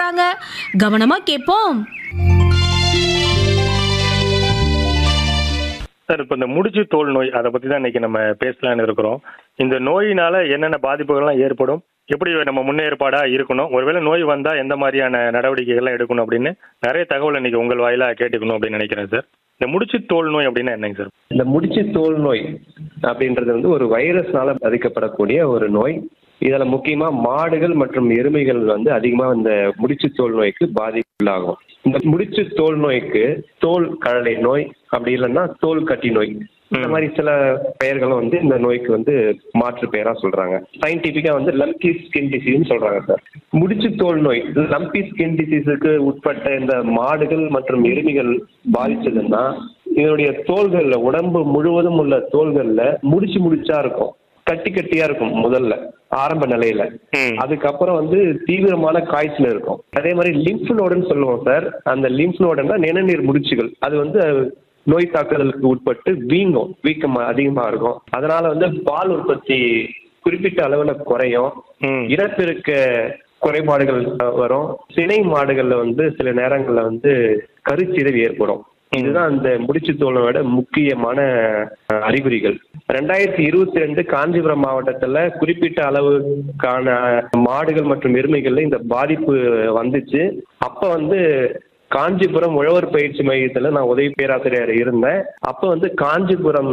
சொல்றாங்க கவனமா கேட்போம் சார் இப்போ இந்த முடிச்சு தோல் நோய் அதை பற்றி தான் இன்னைக்கு நம்ம பேசலாம்னு இருக்கிறோம் இந்த நோயினால என்னென்ன பாதிப்புகள்லாம் ஏற்படும் எப்படி நம்ம முன்னேற்பாடாக இருக்கணும் ஒருவேளை நோய் வந்தால் எந்த மாதிரியான நடவடிக்கைகள்லாம் எடுக்கணும் அப்படின்னு நிறைய தகவல் இன்னைக்கு உங்கள் வாயிலாக கேட்டுக்கணும் அப்படின்னு நினைக்கிறேன் சார் இந்த முடிச்சு தோல் நோய் அப்படின்னா என்னங்க சார் இந்த முடிச்சு தோல் நோய் அப்படின்றது வந்து ஒரு வைரஸ்னால பாதிக்கப்படக்கூடிய ஒரு நோய் இதுல முக்கியமா மாடுகள் மற்றும் எருமைகள் வந்து அதிகமா இந்த முடிச்சு தோல் நோய்க்கு பாதிப்புள்ளாகும் இந்த முடிச்சு தோல் நோய்க்கு தோல் கழலை நோய் அப்படி இல்லைன்னா தோல் கட்டி நோய் இந்த மாதிரி சில பெயர்களும் வந்து இந்த நோய்க்கு வந்து மாற்று பெயரா சொல்றாங்க சயின்டிபிக்கா வந்து லம்பி ஸ்கின் டிசீஸ்னு சொல்றாங்க சார் முடிச்சு தோல் நோய் லம்பி ஸ்கின் டிசீஸுக்கு உட்பட்ட இந்த மாடுகள் மற்றும் எருமைகள் பாதிச்சதுன்னா இதனுடைய தோள்கள்ல உடம்பு முழுவதும் உள்ள தோள்கள்ல முடிச்சு முடிச்சா இருக்கும் கட்டி கட்டியா இருக்கும் முதல்ல ஆரம்ப நிலையில ம். அதுக்கப்புறம் வந்து தீவிரமான காய்ச்சல் இருக்கும் அதே மாதிரி லிம்ஃப் நோடுன்னு சொல்லுவோம் சார் அந்த லிம்ஃப் நோடுன்னா நிணநீர் முடிச்சுகள் அது வந்து நோய் தாக்குதலுக்கு உட்பட்டு வீங்கும் வீக்கம் அதிகமா இருக்கும் அதனால வந்து பால் உற்பத்தி குறிப்பிட்ட அளவுல குறையும் ம். இனப்பெருக்க குறைபாடுகள் அஹ், வரும் சினை மாடுகள்ல வந்து சில நேரங்கள்ல வந்து கருச்சிதைவு ஏற்படும் இதுதான் அந்த முடிச்சு தோலோட முக்கியமான அஹ், அறிகுறிகள் ரெண்டாயிரத்தி இருபத்தி ரெண்டு காஞ்சிபுரம் மாவட்டத்துல குறிப்பிட்ட அளவுக்கான மாடுகள் மற்றும் எருமைகள்ல இந்த பாதிப்பு வந்துச்சு அப்ப வந்து காஞ்சிபுரம் உழவர் பயிற்சி மையத்துல நான் உதவி பேராசிரியர் இருந்தேன் அப்ப வந்து காஞ்சிபுரம்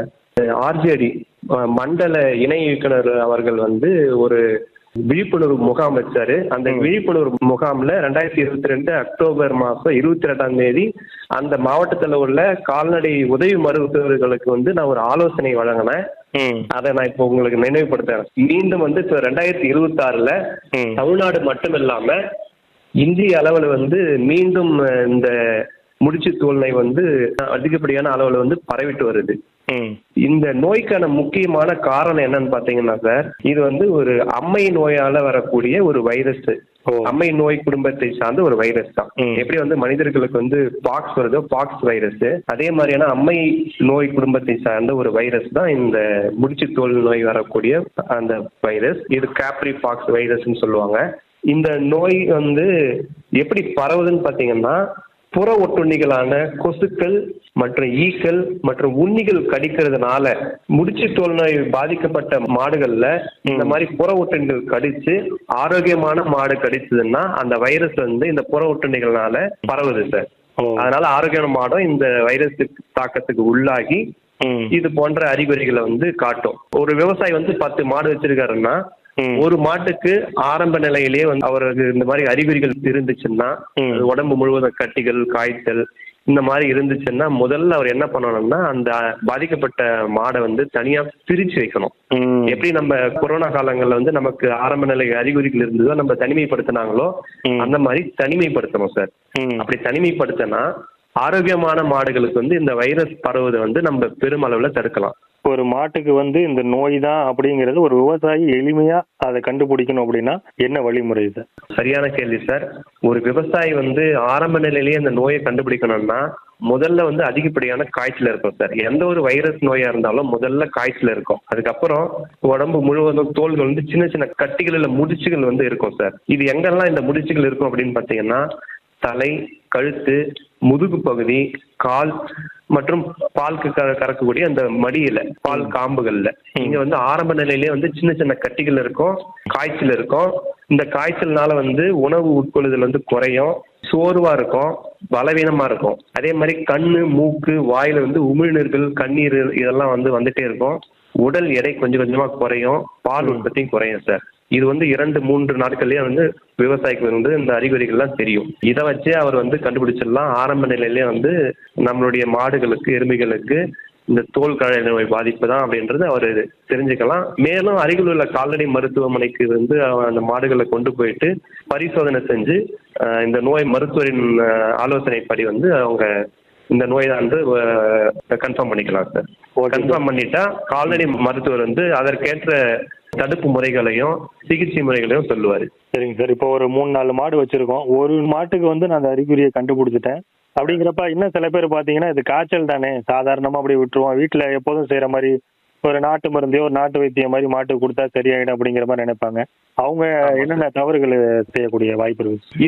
ஆர்ஜேடி மண்டல இணை இயக்குனர் அவர்கள் வந்து ஒரு விழிப்புணர்வு முகாம் வச்சாரு அந்த விழிப்புணர்வு முகாம்ல ரெண்டாயிரத்தி இருபத்தி ரெண்டு அக்டோபர் மாசம் இருபத்தி ரெண்டாம் தேதி அந்த மாவட்டத்துல உள்ள கால்நடை உதவி மருத்துவர்களுக்கு வந்து நான் ஒரு ஆலோசனை வழங்கினேன் ம் அதை நான் இப்போ உங்களுக்கு நினைவுபடுத்துறேன் மீண்டும் வந்து இப்போ ரெண்டாயிரத்தி இருபத்தி ஆறுல ம். தமிழ்நாடு மட்டும் இல்லாம இந்திய அளவில் வந்து மீண்டும் அஹ், இந்த முடிச்சு தோல்நோய் வந்து அதிகப்படியான அளவில் வந்து பரவிட்டு வருது ம் இந்த நோய்க்கான முக்கியமான காரணம் என்னன்னு பாத்தீங்கன்னா சார் இது வந்து ஒரு அம்மை நோயால வரக்கூடிய ஒரு வைரஸ் ஓ. அம்மை நோய் குடும்பத்தை சார்ந்த ஒரு வைரஸ் தான் ம். எப்படி வந்து மனிதர்களுக்கு வந்து பாக்ஸ் வருதோ பாக்ஸ் வைரஸ் அதே மாதிரியான அம்மை நோய் குடும்பத்தை சார்ந்த ஒரு வைரஸ் தான் இந்த முடிச்சு தோல் நோய் வரக்கூடிய அந்த வைரஸ் இது கேப்ரி பாக்ஸ் வைரஸ்னு சொல்லுவாங்க இந்த நோய் வந்து எப்படி பரவுதுன்னு பாத்தீங்கன்னா புற ஒட்டுண்ணிகளான கொசுக்கள் மற்றும் ஈக்கள் மற்றும் உண்ணிகள் கடிக்கிறதுனால முடிச்சு தோல் நோய் பாதிக்கப்பட்ட மாடுகள்ல இந்த மாதிரி புற ஒட்டுண்ணிகள் கடிச்சு ஆரோக்கியமான மாடு கடிச்சதுன்னா அந்த வைரஸ் வந்து இந்த புற ஒட்டுண்ணிகள்னால பரவுது சார் ஓ. அதனால ஆரோக்கியமான மாடும் இந்த வைரஸ் தாக்கத்துக்கு உள்ளாகி ம் இது போன்ற அறிகுறிகளை வந்து காட்டும் ஒரு விவசாயி வந்து பத்து மாடு வச்சிருக்காருன்னா ம். ஒரு மாட்டுக்கு ஆரம்ப நிலையிலேயே வந்து அவருக்கு இந்த மாதிரி அறிகுறிகள் இருந்துச்சுன்னா ம். அது உடம்பு முழுவதும் கட்டிகள் காய்ச்சல் இந்த மாதிரி இருந்துச்சுன்னா முதல்ல அவர் என்ன பண்ணணும்னா அந்த பாதிக்கப்பட்ட மாடை வந்து தனியா பிரிச்சு வைக்கணும் ம் எப்படி நம்ம கொரோனா காலங்கள்ல வந்து நமக்கு ஆரம்ப நிலை அறிகுறிகள் இருந்ததோ நம்ம தனிமைப்படுத்தினாங்களோ ம். அந்த மாதிரி தனிமைப்படுத்தணும் சார் ம் அப்படி தனிமைப்படுத்தினா ஆரோக்கியமான மாடுகளுக்கு வந்து இந்த வைரஸ் பரவுவதை வந்து நம்ம பெருமளவுல தடுக்கலாம் ஒரு மாட்டுக்கு வந்து இந்த நோய் தான் அப்படிங்கிறது ஒரு விவசாயி எளிமையா அதை கண்டுபிடிக்கணும் அப்படின்னா என்ன வழிமுறை சார் சரியான கேள்வி சார் ஒரு விவசாயி வந்து ஆரம்ப நிலையிலேயே இந்த நோயை கண்டுபிடிக்கணும்னா முதல்ல வந்து அதிகப்படியான காய்ச்சல் இருக்கும் சார் எந்த ஒரு வைரஸ் நோயா இருந்தாலும் முதல்ல காய்ச்சல் இருக்கும் அதுக்கப்புறம் உடம்பு முழுவதும் தோல்கள் வந்து சின்ன சின்ன கட்டிகள் இல்ல முடிச்சுகள் வந்து இருக்கும் சார் இது எங்கெல்லாம் இந்த முடிச்சுகள் இருக்கும் அப்படின்னு பாத்தீங்கன்னா தலை கழுத்து முதுகு பகுதி கால் மற்றும் பால் க- கறக்கக்கூடிய அந்த மடியில பால் காம்புகள்ல இங்க வந்து ஆரம்ப நிலையிலேயே வந்து சின்ன சின்ன கட்டிகள் இருக்கும் காய்ச்சல் இருக்கும் இந்த காய்ச்சல்னால வந்து உணவு உட்கொள்ளுதல் வந்து குறையும் சோர்வா இருக்கும் பலவீனமா இருக்கும் அதே மாதிரி கண்ணு மூக்கு வாயில வந்து உமிழ்நீர்கள் கண்ணீர் இதெல்லாம் வந்து வந்துட்டே இருக்கும் உடல் எடை கொஞ்சம் கொஞ்சமா குறையும் பால் உற்பத்தியும் குறையும் சார் இது வந்து இரண்டு மூன்று நாட்கள்லயே வந்து விவசாயிக்கு வந்து இந்த அறிகுறிகள்லாம் தெரியும் இதை வச்சே அவர் வந்து கண்டுபிடிச்சிடலாம் ஆரம்ப நிலையிலே வந்து நம்மளுடைய மாடுகளுக்கு எருமைகளுக்கு இந்த தோல் கழை நோய் பாதிப்பு தான் அப்படின்றது அவர் தெரிஞ்சுக்கலாம் மேலும் அருகில் உள்ள கால்நடை மருத்துவமனைக்கு வந்து அவ- அந்த மாடுகளை கொண்டு போயிட்டு பரிசோதனை செஞ்சு அஹ், இந்த நோய் மருத்துவரின் அஹ், ஆலோசனைப்படி வந்து அவங்க இந்த நோய் தான் வந்து கன்ஃபார்ம் பண்ணிக்கலாம் சார் Okay. கன்ஃபார்ம் பண்ணிட்டா கால்நடை மருத்துவர் வந்து அதற்கேற்ற தடுப்பு முறைகளையும் சிகிச்சை முறைகளையும் சொல்லுவார் சரிங்க சார் இப்போ ஒரு மூணு நாலு மாடு வச்சிருக்கோம் ஒரு மாட்டுக்கு வந்து நான் அந்த அறிகுறியை கண்டுபிடிச்சிட்டேன் அப்படிங்கிறப்ப இன்னும் சில பேர் பார்த்தீங்கன்னா இது காய்ச்சல் தானே சாதாரணமாக அப்படி விட்டுருவோம் வீட்டில் எப்போதும் செய்கிற மாதிரி ஒரு நாட்டு மருந்தையோ ஒரு நாட்டு வைத்தியம் மாதிரி மாட்டுக்கு கொடுத்தா சரியாயிடும் அப்படிங்கிற மாதிரி நினைப்பாங்க அவங்க என்னென்ன தவறுகள் செய்யக்கூடிய வாய்ப்பு இருக்கு